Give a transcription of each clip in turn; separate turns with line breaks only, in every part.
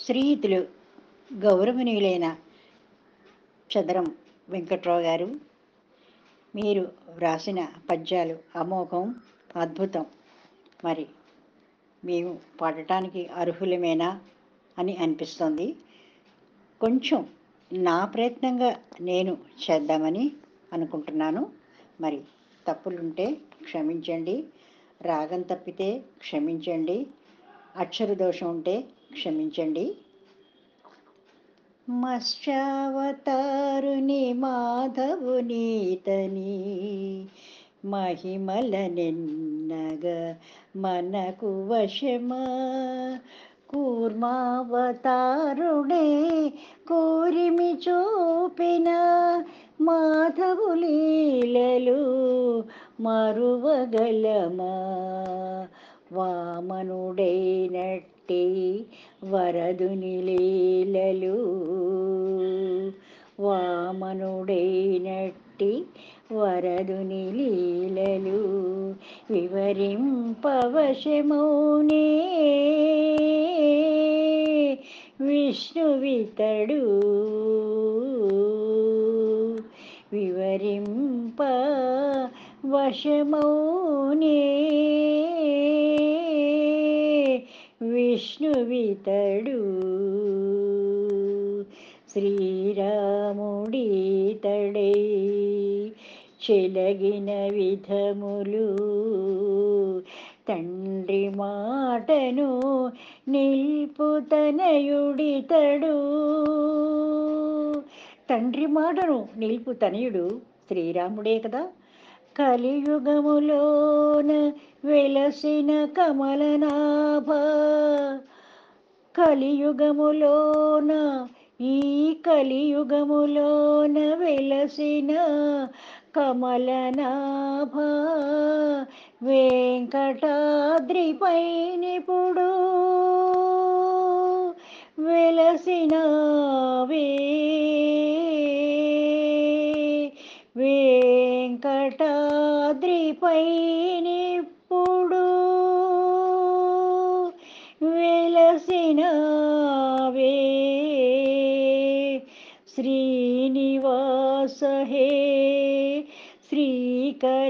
శ్రీయుతులు గౌరవనీయులైన చదరం వెంకట్రావు గారు మీరు వ్రాసిన పద్యాలు అమోఘం అద్భుతం మరి మేము పాడటానికి అర్హులమేనా అని అనిపిస్తుంది కొంచెం నా ప్రయత్నంగా నేను చేద్దామని అనుకుంటున్నాను మరి తప్పులుంటే క్షమించండి రాగం తప్పితే క్షమించండి అక్షర దోషం ఉంటే క్షమించండి మత్స్యావతారుని మాధవునీతని మహిమల నిన్నగ మనకు వశమా కూర్మావతారుడే కోరిమి చూపిన మాధవు లీలలు మరువగలమా వామనుడైనట్టి వరదుని లీలలు వామనుడైనట్టి వరదుని లీలలు వివరింపవశమౌనే విష్ణువితడు వివరింప వశమౌనే విష్ణువితడు శ్రీరాముడీతడై చెలగిన విధములు తండ్రి మాటను నిల్పుతనయుడితడు తండ్రి మాటను నిల్పు తనయుడు శ్రీరాముడే కదా కలియుగములోన వెలసిన కమలనాభ కలియుగములోన ఈ కలియుగములోన వెలసిన కమలనాభ వెంకటాద్రిపై నిపుడు వెలసినవే వెంకటాద్రిపై నిప్పుడు వెలసినవే శ్రీనివాస హే శ్రీకర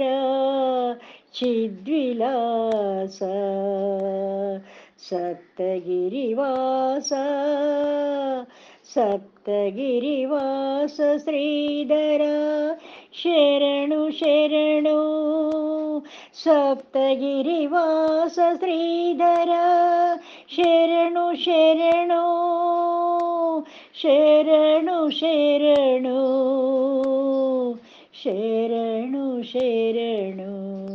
చిద్విలాస సప్తగిరివాస సప్తగిరివాస శ్రీధర శరణు శరణు సప్తగిరివాస శ్రీధర శరణు శరణు శరణు శరణు శరణు శరణు